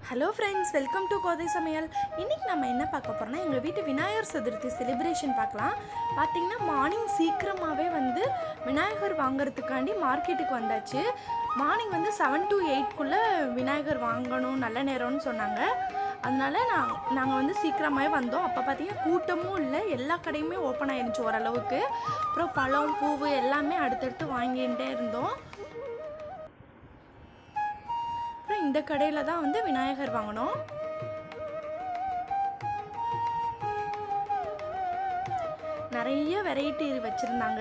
hello friends welcome to Kothai Samayal இன்றைக்கி நம்ம என்ன பார்க்க போகிறோம்னா எங்கள் வீட்டு விநாயகர் சதுர்த்தி செலிப்ரேஷன் பார்க்கலாம் பார்த்தீங்கன்னா மார்னிங் சீக்கிரமாகவே வந்து விநாயகர் வாங்குறதுக்காண்டி மார்க்கெட்டுக்கு வந்தாச்சு மார்னிங் வந்து செவன் டு எயிட்குள்ளே விநாயகர் வாங்கணும் நல்ல நேரம்னு சொன்னாங்க அதனால நான் நாங்கள் வந்து சீக்கிரமாகவே வந்தோம் அப்போ பார்த்தீங்கன்னா கூட்டமும் இல்லை எல்லா கடையுமே ஓப்பன் ஆயிருந்துச்சு ஓரளவுக்கு அப்புறம் பழம் பூவு எல்லாமே அடுத்தடுத்து வாங்கிட்டே இருந்தோம் அப்புறம் இந்த கடையில் தான் வந்து விநாயகர் வாங்கினோம் நிறைய வெரைட்டி வச்சுருந்தாங்க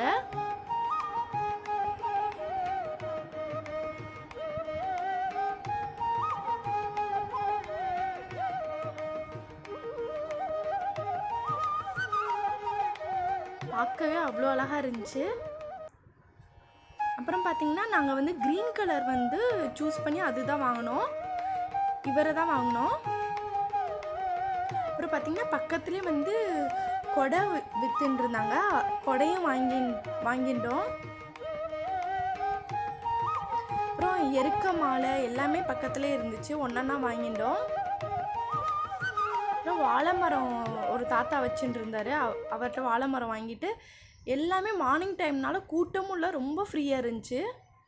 பார்க்கவே அவ்வளோ அழகாக இருந்துச்சு அப்புறம் பார்த்தீங்கன்னா நாங்கள் வந்து க்ரீன் கலர் வந்து சூஸ் பண்ணி அதுதான் வாங்கினோம் இவரை தான் வாங்கினோம் அப்புறம் பார்த்தீங்கன்னா பக்கத்துலேயே வந்து கொடை வி- வித்துன்னு இருந்தாங்க கொடையும் வாங்கி வாங்கிட்டோம் அப்புறம் எருக்க மாலை எல்லாமே பக்கத்துலேயே இருந்துச்சு ஒன்றா வாங்கிட்டோம் அப்புறம் வாழை மரம் ஒரு தாத்தா வச்சுட்டு இருந்தார் அவர்கிட்ட வாழை மரம் வாங்கிட்டு எல்லாமே மார்னிங் டைம்னால கூட்டமும் இல்லை ரொம்ப ஃப்ரீயாக இருந்துச்சு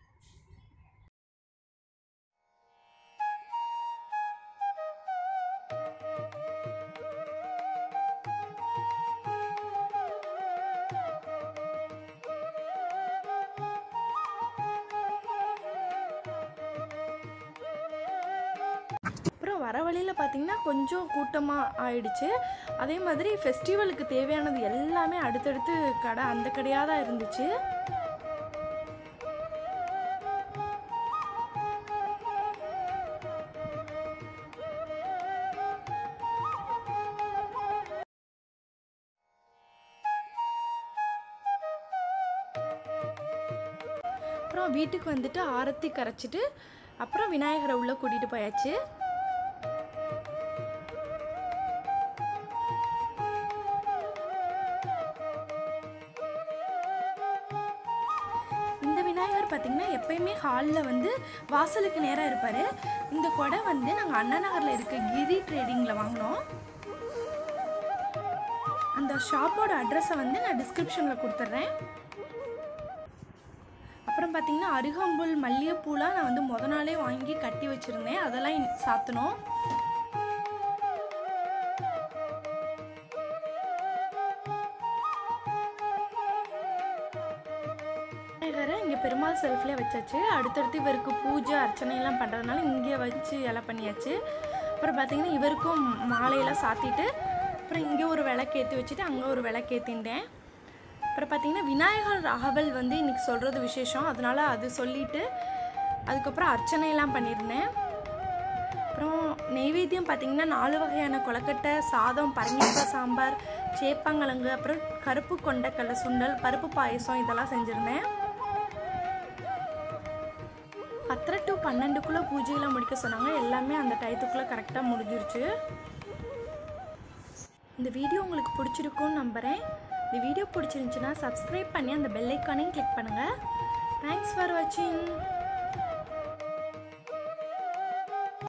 அப்புறம் வர வழியில் பார்த்தீங்கன்னா கொஞ்சம் கூட்டமாக ஆயிடுச்சு அதே மாதிரி ஃபெஸ்டிவலுக்கு தேவையானது எல்லாமே அடுத்தடுத்து கடை அந்த கடையாக தான் இருந்துச்சு அப்புறம் வீட்டுக்கு வந்துட்டு ஆரத்தி கரைச்சிட்டு அப்புறம் விநாயகரை உள்ளே கூட்டிகிட்டு போயாச்சு இந்த விநாயகர் பார்த்தீங்கன்னா எப்பயுமே ஹாலில் வந்து வாசலுக்கு நேராக இருப்பார் இந்த கொடை வந்து நாங்கள் அண்ணா நகரில் இருக்க கிரி ட்ரேடிங்கில் வாங்கினோம் அந்த ஷாப்போட அட்ரஸை வந்து நான் டிஸ்கிரிப்ஷனில் கொடுத்துட்றேன் அப்புறம் பார்த்தீங்கன்னா அருகம்புல் மல்லிகைப்பூலாம் நான் வந்து முத நாளே வாங்கி கட்டி வச்சுருந்தேன் அதெல்லாம் இன்- சாத்தணும் விநாயகரை இங்கே பெருமாள் செல்ஃப்லேயே வச்சாச்சு அடுத்தடுத்து இவருக்கு பூஜை அர்ச்சனையெல்லாம் பண்ணுறதுனால இங்கே வச்சு இலை பண்ணியாச்சு அப்புறம் பார்த்தீங்கன்னா இவருக்கும் மாலையெல்லாம் சாத்திட்டு அப்புறம் இங்கே ஒரு விளக்கு ஏற்றி வச்சுட்டு அங்கே ஒரு விளக்கு ஏற்றிட்டேன் அப்புறம் பார்த்தீங்கன்னா விநாயகர் அகவல் வந்து இன்றைக்கி சொல்கிறது விசேஷம் அதனால அது சொல்லிட்டு அதுக்கப்புறம் அர்ச்சனையெல்லாம் பண்ணியிருந்தேன் அப்புறம் நெய்வேத்தியம் பார்த்தீங்கன்னா நாலு வகையான கொலக்கட்டை சாதம் பரங்கிக்காய் சாம்பார் சேப்பங்கிழங்கு அப்புறம் கருப்பு கொண்டக்கடலை சுண்டல் பருப்பு பாயசம் இதெல்லாம் செஞ்சுருந்தேன் பத்தரை டு பன்னெண்டுக்குள்ளே பூஜையெல்லாம் முடிக்க சொன்னாங்க எல்லாமே அந்த டயத்துக்குள்ளே கரெக்டாக முடிஞ்சிருச்சு இந்த வீடியோ உங்களுக்கு பிடிச்சிருக்கும்னு நம்புகிறேன் இந்த வீடியோ பிடிச்சிருந்துச்சுன்னா சப்ஸ்கிரைப் பண்ணி அந்த பெல் ஐக்கானையும் கிளிக் பண்ணுங்கள் தேங்க்ஸ் ஃபார் வாட்சிங்